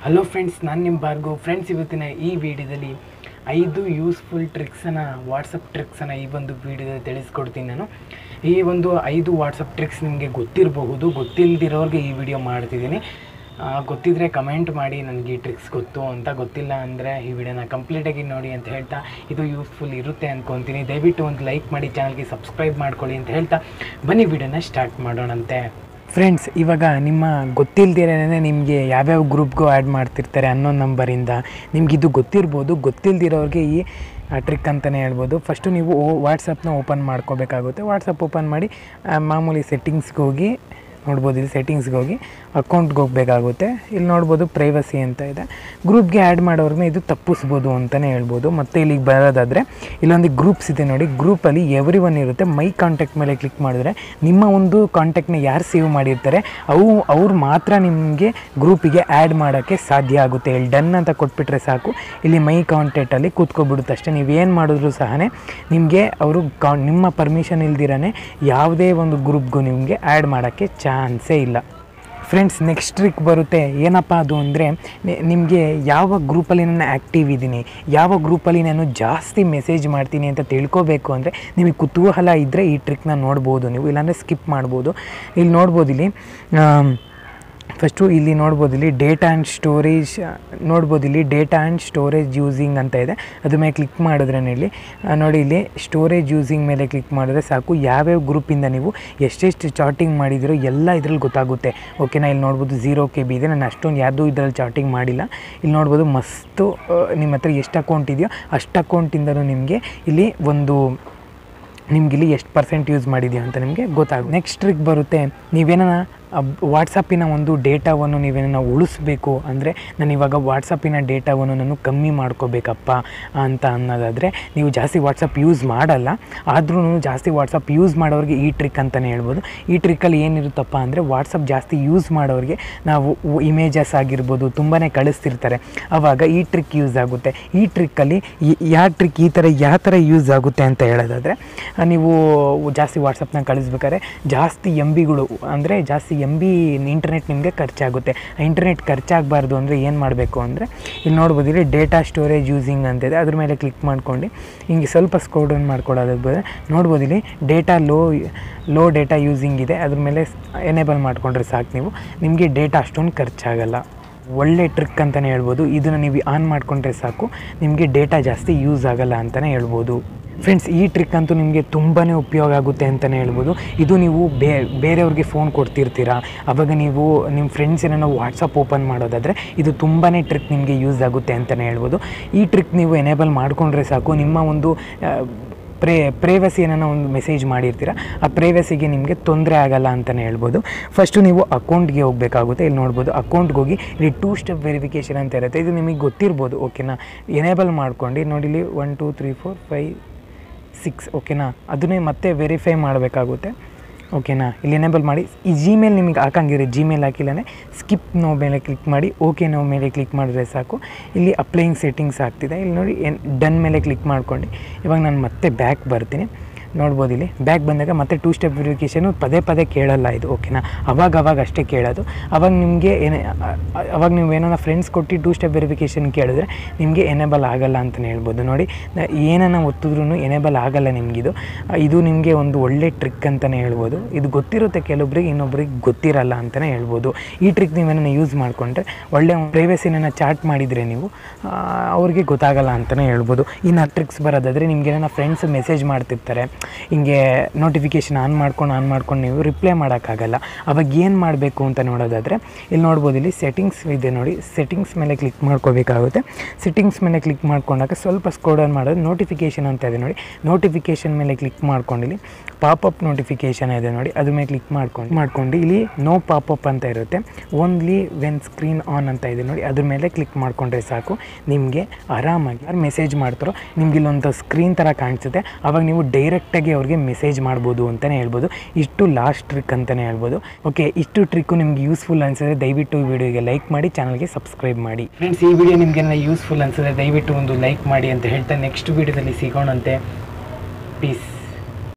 hello friends ನಾನು ನಿಮ್ಮ Bhargav friends ಇವತ್ತಿನ ಈ ವಿಡಿಯೋದಲ್ಲಿ ಐದು ಯೂಸ್ಫುಲ್ ಟ್ರಿಕ್ಸನ್ನು ವಾಟ್ಸಪ್ ಟ್ರಿಕ್ಸನ್ನು ಈ ಒಂದು ವಿಡಿಯೋದಲ್ಲಿ ತಿಳಿಸ್ಕೊಡ್ತೀನಿ ನಾನು ಈ ಒಂದು ಐದು ವಾಟ್ಸಪ್ ಟ್ರಿಕ್ಸ್ ನಿಮಗೆ ಗೊತ್ತಿರಬಹುದು ಗೊತ್ತಿಲ್ಲದಿರೋರಿಗೆ ಈ ವಿಡಿಯೋ ಮಾಡ್ತಿದ್ದೀನಿ ಆ, ಗೊತ್ತಿದ್ರೆ ಕಮೆಂಟ್ ಮಾಡಿ ನನಗೆ ಈ ಟ್ರಿಕ್ಸ್ ಗೊತ್ತು ಅಂತ ಗೊತ್ತಿಲ್ಲ ಅಂದರೆ ಈ ವಿಡಿಯೋನ ಕಂಪ್ಲೀಟಾಗಿ ನೋಡಿ ಅಂತ ಹೇಳ್ತಾ ಇದು ಯೂಸ್ಫುಲ್ ಇರುತ್ತೆ ಅಂದ್ಕೊತೀನಿ ದಯವಿಟ್ಟು ಒಂದು ಲೈಕ್ ಮಾಡಿ ಚಾನಲ್ಗೆ ಸಬ್ಸ್ಕ್ರೈಬ್ ಮಾಡ್ಕೊಳ್ಳಿ ಅಂತ ಹೇಳ್ತಾ ಬನ್ನಿ ವಿಡಿಯೋನ ಸ್ಟಾರ್ಟ್ ಮಾಡೋಣಂತೆ ಫ್ರೆಂಡ್ಸ್ ಇವಾಗ ನಿಮ್ಮ ಗೊತ್ತಿಲ್ದಿರೇ ನಿಮಗೆ ಯಾವ್ಯಾವ ಗ್ರೂಪ್ಗೂ ಆ್ಯಡ್ ಮಾಡ್ತಿರ್ತಾರೆ ಅನ್ನೋ ನಂಬರಿಂದ ನಿಮ್ಗೆ ಇದು ಗೊತ್ತಿರ್ಬೋದು ಗೊತ್ತಿಲ್ದಿರೋರಿಗೆ ಈ ಟ್ರಿಕ್ ಅಂತಲೇ ಹೇಳ್ಬೋದು ಫಸ್ಟು ನೀವು ವಾಟ್ಸಪ್ನ ಓಪನ್ ಮಾಡ್ಕೋಬೇಕಾಗುತ್ತೆ ವಾಟ್ಸಪ್ ಓಪನ್ ಮಾಡಿ ಆ, ಮಾಮೂಲಿ ಸೆಟ್ಟಿಂಗ್ಸ್ಗೆ ಹೋಗಿ ನೋಡ್ಬೋದು ಇಲ್ಲಿ ಸೆಟ್ಟಿಂಗ್ಸ್ಗೆ ಹೋಗಿ ಅಕೌಂಟ್ಗೆ ಹೋಗಬೇಕಾಗುತ್ತೆ ಇಲ್ಲಿ ನೋಡ್ಬೋದು ಪ್ರೈವಸಿ ಅಂತ ಇದೆ ಗ್ರೂಪ್ಗೆ ಆ್ಯಡ್ ಮಾಡೋರ್ನ ಇದು ತಪ್ಪಿಸ್ಬೋದು ಅಂತಲೇ ಹೇಳ್ಬೋದು ಮತ್ತು ಇಲ್ಲಿಗೆ ಬರೋದಾದರೆ ಇಲ್ಲೊಂದು ಗ್ರೂಪ್ಸ್ ಇದೆ ನೋಡಿ ಗ್ರೂಪಲ್ಲಿ ಎವ್ರಿ ಒನ್ ಇರುತ್ತೆ ಮೈ ಕಾಂಟ್ಯಾಕ್ಟ್ ಮೇಲೆ ಕ್ಲಿಕ್ ಮಾಡಿದ್ರೆ ನಿಮ್ಮ ಒಂದು ಕಾಂಟ್ಯಾಕ್ಟ್ನ ಯಾರು ಸೇವ್ ಮಾಡಿರ್ತಾರೆ ಅವು ಅವ್ರು ಮಾತ್ರ ನಿಮಗೆ ಗ್ರೂಪಿಗೆ ಆ್ಯಡ್ ಮಾಡೋಕ್ಕೆ ಸಾಧ್ಯ ಆಗುತ್ತೆ ಇಲ್ಲಿ ಡನ್ ಅಂತ ಕೊಟ್ಬಿಟ್ರೆ ಸಾಕು ಇಲ್ಲಿ ಮೈ ಕಾಂಟ್ಯಾಕ್ಟಲ್ಲಿ ಕೂತ್ಕೊಬಿಡುತ್ತೆ ಅಷ್ಟೇ ನೀವೇನು ಮಾಡಿದ್ರು ಸಹ ನಿಮಗೆ ಅವರು ಕಾ ನಿಮ್ಮ ಪರ್ಮಿಷನ್ ಇಲ್ದಿರೇ ಯಾವುದೇ ಒಂದು ಗ್ರೂಪ್ಗೂ ನಿಮಗೆ ಆ್ಯಡ್ ಮಾಡೋಕ್ಕೆ ಚಾನ್ಸೇ ಇಲ್ಲ ಫ್ರೆಂಡ್ಸ್ ನೆಕ್ಸ್ಟ್ ಟ್ರಿಕ್ ಬರುತ್ತೆ ಏನಪ್ಪ ಅದು ಅಂದರೆ ನಿಮಗೆ ಯಾವ ಗ್ರೂಪಲ್ಲಿ ನಾನು ಆ್ಯಕ್ಟಿವ್ ಇದ್ದೀನಿ ಯಾವ ಗ್ರೂಪಲ್ಲಿ ನಾನು ಜಾಸ್ತಿ ಮೆಸೇಜ್ ಮಾಡ್ತೀನಿ ಅಂತ ತಿಳ್ಕೊಬೇಕು ಅಂದರೆ ನಿಮಗೆ ಕುತೂಹಲ ಇದ್ದರೆ ಈ ಟ್ರಿಕ್ನ ನೋಡ್ಬೋದು ನೀವು ಇಲ್ಲಾಂದರೆ ಸ್ಕಿಪ್ ಮಾಡ್ಬೋದು ಇಲ್ಲಿ ನೋಡ್ಬೋದು ಇಲ್ಲಿ ಆಮ್, ಫಸ್ಟು ಇಲ್ಲಿ ನೋಡ್ಬೋದು ಇಲ್ಲಿ ಡೇಟಾ ಆ್ಯಂಡ್ ಸ್ಟೋರೇಜ್ ನೋಡ್ಬೋದು ಇಲ್ಲಿ ಡೇಟಾ ಆ್ಯಂಡ್ ಸ್ಟೋರೇಜ್ ಯೂಸಿಂಗ್ ಅಂತ ಇದೆ ಅದ್ರ ಮೇಲೆ ಕ್ಲಿಕ್ ಮಾಡಿದ್ರೆ ಇಲ್ಲಿ ಆ, ನೋಡಿ ಇಲ್ಲಿ ಸ್ಟೋರೇಜ್ ಯೂಸಿಂಗ್ ಮೇಲೆ ಕ್ಲಿಕ್ ಮಾಡಿದ್ರೆ ಸಾಕು ಯಾವ್ಯಾವ ಗ್ರೂಪಿಂದ ನೀವು ಎಷ್ಟೆಷ್ಟು ಚಾಟಿಂಗ್ ಮಾಡಿದಿರೋ ಎಲ್ಲ ಇದ್ರಲ್ಲಿ ಗೊತ್ತಾಗುತ್ತೆ ಓಕೆನಾ ಇಲ್ಲಿ ನೋಡ್ಬೋದು ಝೀರೋ ಕೆ ಬಿ ಇದೆ ನಾನು ಅಷ್ಟೊಂದು ಯಾವುದೂ ಇದರಲ್ಲಿ ಚಾಟಿಂಗ್ ಮಾಡಿಲ್ಲ ಇಲ್ಲಿ ನೋಡ್ಬೋದು ಮಸ್ತು ಆ, ನಿಮ್ಮ ಹತ್ರ ಎಷ್ಟು ಅಕೌಂಟ್ ಇದೆಯೋ ಅಷ್ಟು ಅಕೌಂಟಿಂದನೂ ನಿಮಗೆ ಇಲ್ಲಿ ಒಂದು ನಿಮ್ಗೆ ಇಲ್ಲಿ ಎಷ್ಟು ಪರ್ಸೆಂಟ್ ಯೂಸ್ ಮಾಡಿದ್ಯಾ ಅಂತ ನಿಮಗೆ ಗೊತ್ತಾಗುತ್ತೆ ನೆಕ್ಸ್ಟ್ ಟ್ರಿಕ್ ಬರುತ್ತೆ ನೀವೇನ ವಾಟ್ಸಪ್ಪಿನ ಒಂದು ಡೇಟಾವನ್ನು ನೀವೇನ ಉಳಿಸ್ಬೇಕು ಅಂದರೆ ನಾನು ಇವಾಗ ವಾಟ್ಸಪ್ಪಿನ ಡೇಟಾವನ್ನು ನಾನು ಕಮ್ಮಿ ಮಾಡ್ಕೋಬೇಕಪ್ಪ ಅಂತ ಅನ್ನೋದಾದರೆ ನೀವು ಜಾಸ್ತಿ ವಾಟ್ಸಪ್ ಯೂಸ್ ಮಾಡಲ್ಲ ಆದ್ರೂ ಜಾಸ್ತಿ ವಾಟ್ಸಪ್ ಯೂಸ್ ಮಾಡೋರಿಗೆ ಈ ಟ್ರಿಕ್ ಅಂತಲೇ ಹೇಳ್ಬೋದು ಈ ಟ್ರಿಕ್ಕಲ್ಲಿ ಏನಿರುತ್ತಪ್ಪ ಅಂದರೆ ವಾಟ್ಸಪ್ ಜಾಸ್ತಿ ಯೂಸ್ ಮಾಡೋರಿಗೆ ನಾವು ಇಮೇಜಸ್ ಆಗಿರ್ಬೋದು ತುಂಬಾ ಕಳಿಸ್ತಿರ್ತಾರೆ ಆವಾಗ ಈ ಟ್ರಿಕ್ ಯೂಸ್ ಆಗುತ್ತೆ ಈ ಟ್ರಿಕ್ಕಲ್ಲಿ ಯಾವ ಟ್ರಿಕ್ ಈ ಥರ ಯಾವ ಥರ ಯೂಸ್ ಆಗುತ್ತೆ ಅಂತ ಹೇಳೋದಾದರೆ ಆ, ನೀವು ಜಾಸ್ತಿ ವಾಟ್ಸಪ್ನ ಕಳಿಸ್ಬೇಕಾದ್ರೆ ಜಾಸ್ತಿ ಎಮ್ ಬಿಗಳು ಅಂದರೆ ಜಾಸ್ತಿ ಎಮ್ ಬಿ ಇಂಟರ್ನೆಟ್ ನಿಮಗೆ ಖರ್ಚಾಗುತ್ತೆ ಆ ಇಂಟರ್ನೆಟ್ ಖರ್ಚಾಗಬಾರ್ದು ಅಂದರೆ ಏನು ಮಾಡಬೇಕು ಅಂದರೆ ಇಲ್ಲಿ ನೋಡ್ಬೋದು ಇಲ್ಲಿ ಡೇಟಾ ಸ್ಟೋರೇಜ್ ಯೂಸಿಂಗ್ ಅಂತಿದೆ ಅದ್ರ ಮೇಲೆ ಕ್ಲಿಕ್ ಮಾಡ್ಕೊಂಡು ಹಿಂಗೆ ಸ್ವಲ್ಪ ಸ್ಕೋರ್ ಡೌನ್ ಮಾಡ್ಕೊಳ್ಳೋದು ಬಂದರೆ ನೋಡ್ಬೋದು ಇಲ್ಲಿ data low low data using ಇದೆ ಅದ್ರ ಮೇಲೆ ಎನೇಬಲ್ ಮಾಡ್ಕೊಂಡ್ರೆ ಸಾಕು ನೀವು ನಿಮಗೆ ಡೇಟಾ ಅಷ್ಟೊಂದು ಖರ್ಚಾಗಲ್ಲ ಒಳ್ಳೆ ಟ್ರಿಕ್ ಅಂತಲೇ ಹೇಳ್ಬೋದು ಇದನ್ನು ನೀವು ಆನ್ ಮಾಡಿಕೊಂಡ್ರೆ ಸಾಕು ನಿಮಗೆ ಡೇಟಾ ಜಾಸ್ತಿ ಯೂಸ್ ಆಗಲ್ಲ ಅಂತಲೇ ಹೇಳ್ಬೋದು ಫ್ರೆಂಡ್ಸ್ ಈ ಟ್ರಿಕ್ ಅಂತೂ ನಿಮಗೆ ತುಂಬಾ ಉಪಯೋಗ ಆಗುತ್ತೆ ಅಂತಲೇ ಹೇಳ್ಬೋದು ಇದು ನೀವು ಬೇ ಬೇರೆಯವ್ರಿಗೆ ಫೋನ್ ಕೊಡ್ತಿರ್ತೀರಾ ಆವಾಗ ನೀವು ನಿಮ್ಮ ಫ್ರೆಂಡ್ಸ್ ಏನೋ ವಾಟ್ಸಪ್ ಓಪನ್ ಮಾಡೋದಾದರೆ ಇದು ತುಂಬಾ ಟ್ರಿಕ್ ನಿಮಗೆ ಯೂಸ್ ಆಗುತ್ತೆ ಅಂತಲೇ ಹೇಳ್ಬೋದು ಈ ಟ್ರಿಕ್ ನೀವು ಎನೇಬಲ್ ಮಾಡಿಕೊಂಡ್ರೆ ಸಾಕು ನಿಮ್ಮ ಒಂದು ಆ, ಪ್ರೇ ಪ್ರೈವಸಿ ಏನೋ ಒಂದು ಮೆಸೇಜ್ ಮಾಡಿರ್ತೀರ ಆ ಪ್ರೈವಸಿಗೆ ನಿಮಗೆ ತೊಂದರೆ ಆಗಲ್ಲ ಅಂತಲೇ ಹೇಳ್ಬೋದು ಫಸ್ಟು ನೀವು ಅಕೌಂಟ್ಗೆ ಹೋಗಬೇಕಾಗುತ್ತೆ ಇಲ್ಲಿ ನೋಡ್ಬೋದು ಅಕೌಂಟ್ಗೆ ಹೋಗಿ ಇಲ್ಲಿ ಟೂ ಸ್ಟೆಪ್ ವೆರಿಫಿಕೇಷನ್ ಅಂತ ಇರುತ್ತೆ ಇದು ನಿಮಗೆ ಗೊತ್ತಿರ್ಬೋದು ಓಕೆನಾ ಎನೇಬಲ್ ಮಾಡ್ಕೊಂಡು ನೋಡಿ ಇಲ್ಲಿ one two three four five six ಓಕೆನಾ ಅದನ್ನೇ ಮತ್ತೆ ವೆರಿಫೈ ಮಾಡಬೇಕಾಗುತ್ತೆ ಓಕೆನಾ ಇಲ್ಲಿ ಎನೇಬಲ್ ಮಾಡಿ ಈ ಜಿಮೇಲ್ ನಿಮಗೆ ಹಾಕಂಗಿರಿ ಜಿಮೇಲ್ ಹಾಕಿಲ್ಲೇ ಸ್ಕಿಪ್ ನೋ ಮೇಲೆ ಕ್ಲಿಕ್ ಮಾಡಿ ಓಕೆ ನೋ ಮೇಲೆ ಕ್ಲಿಕ್ ಮಾಡಿದ್ರೆ ಸಾಕು ಇಲ್ಲಿ ಅಪ್ಲೈಯಿಂಗ್ ಸೆಟ್ಟಿಂಗ್ಸ್ ಆಗ್ತಿದೆ ಇಲ್ಲಿ ನೋಡಿ ಏನು ಡನ್ ಮೇಲೆ ಕ್ಲಿಕ್ ಮಾಡ್ಕೊಂಡು ಇವಾಗ ನಾನು ಮತ್ತೆ ಬ್ಯಾಕ್ ಬರ್ತೀನಿ ನೋಡ್ಬೋದು ಇಲ್ಲಿ ಬ್ಯಾಕ್ ಬಂದಾಗ ಮತ್ತೆ ಟೂ ಸ್ಟೆಪ್ ವೆರಿಫಿಕೇಷನು ಪದೇ ಪದೇ ಕೇಳಲ್ಲ ಇದು ಓಕೆನಾ ಅವಾಗ ಅವಾಗ ಅಷ್ಟೇ ಕೇಳೋದು ಅವಾಗ ನಿಮಗೆ ಏನೇ ಅವಾಗ ನೀವು ಏನೋ ಫ್ರೆಂಡ್ಸ್ ಕೊಟ್ಟು ಟೂ ಸ್ಟೆಪ್ ವೆರಿಫಿಕೇಷನ್ ಕೇಳಿದ್ರೆ ನಿಮಗೆ ಎನೇಬಲ್ ಆಗಲ್ಲ ಅಂತಲೇ ಹೇಳ್ಬೋದು ನೋಡಿ ನ- ಏನನ್ನ ಒತ್ತಿದ್ರೂ ಎನೇಬಲ್ ಆಗಲ್ಲ ನಿಮಗಿದು ಇದು ನಿಮಗೆ ಒಂದು ಒಳ್ಳೆ ಟ್ರಿಕ್ ಅಂತಲೇ ಹೇಳ್ಬೋದು ಇದು ಗೊತ್ತಿರುತ್ತೆ ಕೆಲವೊಬ್ರಿಗೆ ಇನ್ನೊಬ್ರಿಗೆ ಗೊತ್ತಿರಲ್ಲ ಅಂತಲೇ ಹೇಳ್ಬೋದು ಈ ಟ್ರಿಕ್ ನೀವೇನ ಯೂಸ್ ಮಾಡಿಕೊಂಡ್ರೆ ಒಳ್ಳೆ ಪ್ರೈವಸಿನ ಚಾಟ್ ಮಾಡಿದರೆ ನೀವು ಆ, ಅವ್ರಿಗೆ ಗೊತ್ತಾಗಲ್ಲ ಅಂತಲೇ ಹೇಳ್ಬೋದು ಇನ್ನು ಟ್ರಿಕ್ಸ್ ಬರೋದಾದರೆ ನಿಮಗೆ ಏನೋ ಫ್ರೆಂಡ್ಸ್ ಮೆಸೇಜ್ ಮಾಡ್ತಿರ್ತಾರೆ ಹಿಂಗೆ ನೋಟಿಫಿಕೇಷನ್ ಆನ್ ಮಾಡ್ಕೊಂಡು ಆನ್ ಮಾಡ್ಕೊಂಡು ನೀವು ರಿಪ್ಲೈ ಮಾಡೋಕ್ಕಾಗಲ್ಲ ಅವಾಗ ಏನು ಮಾಡಬೇಕು ಅಂತ ನೋಡೋದಾದರೆ ಇಲ್ಲಿ ನೋಡ್ಬೋದು ಇಲ್ಲಿ ಸೆಟ್ಟಿಂಗ್ಸ್ ಇದೆ ನೋಡಿ ಸೆಟ್ಟಿಂಗ್ಸ್ ಮೇಲೆ ಕ್ಲಿಕ್ ಮಾಡ್ಕೋಬೇಕಾಗುತ್ತೆ ಸೆಟ್ಟಿಂಗ್ಸ್ ಮೇಲೆ ಕ್ಲಿಕ್ ಮಾಡ್ಕೊಂಡಾಗ ಸ್ವಲ್ಪ ಸ್ಕೋರ್ ಡೌನ್ ಮಾಡೋದು ನೋಟಿಫಿಕೇಷನ್ ಅಂತ ಇದೆ ನೋಡಿ ನೋಟಿಫಿಕೇಷನ್ ಮೇಲೆ ಕ್ಲಿಕ್ ಮಾಡ್ಕೊಂಡು ಇಲ್ಲಿ ಪಾಪಪ್ ನೋಟಿಫಿಕೇಷನ್ ಇದೆ ನೋಡಿ ಅದ್ರ ಮೇಲೆ ಕ್ಲಿಕ್ ಮಾಡ್ಕೊಂಡು ಮಾಡ್ಕೊಂಡು ಇಲ್ಲಿ ನೋ ಪಾಪಪ್ ಅಂತ ಇರುತ್ತೆ ಓನ್ಲಿ ವೆನ್ ಸ್ಕ್ರೀನ್ ಆನ್ ಅಂತ ಇದೆ ನೋಡಿ ಅದ್ರ ಮೇಲೆ ಕ್ಲಿಕ್ ಮಾಡ್ಕೊಂಡ್ರೆ ಸಾಕು ನಿಮಗೆ ಆರಾಮಾಗಿ ಯಾರು ಮೆಸೇಜ್ ಮಾಡ್ತಾರೋ ನಿಮ್ಗೆ ಇಲ್ಲೊಂದು ಸ್ಕ್ರೀನ್ ಥರ ಕಾಣಿಸುತ್ತೆ ಅವಾಗ ನೀವು ಡೈರೆಕ್ಟಾಗಿ ಅವ್ರಿಗೆ ಮೆಸೇಜ್ ಮಾಡ್ಬೋದು ಅಂತಲೇ ಹೇಳ್ಬೋದು ಇಷ್ಟು ಲಾಸ್ಟ್ ಟ್ರಿಕ್ ಅಂತಲೇ ಹೇಳ್ಬೋದು ಓಕೆ ಇಷ್ಟು ಟ್ರಿಕ್ಕು ನಿಮ್ಗೆ ಯೂಸ್ಫುಲ್ ಅನಿಸಿದ್ರೆ ದಯವಿಟ್ಟು ಈ ವಿಡಿಯೋಗೆ ಲೈಕ್ ಮಾಡಿ ಚಾನಲ್ಗೆ ಸಬ್ಸ್ಕ್ರೈಬ್ ಮಾಡಿ ಫ್ರೆಂಡ್ಸ್ ಈ ವಿಡಿಯೋ ನಿಮಗೆಲ್ಲ ಯೂಸ್ಫುಲ್ ಅನಿಸಿದ್ರೆ ದಯವಿಟ್ಟು ಒಂದು ಲೈಕ್ ಮಾಡಿ ಅಂತ ಹೇಳ್ತಾ ನೆಕ್ಸ್ಟ್ ವಿಡಿಯೋದಲ್ಲಿ ಸಿಗೋಣಂತೆ ಪೀಸ್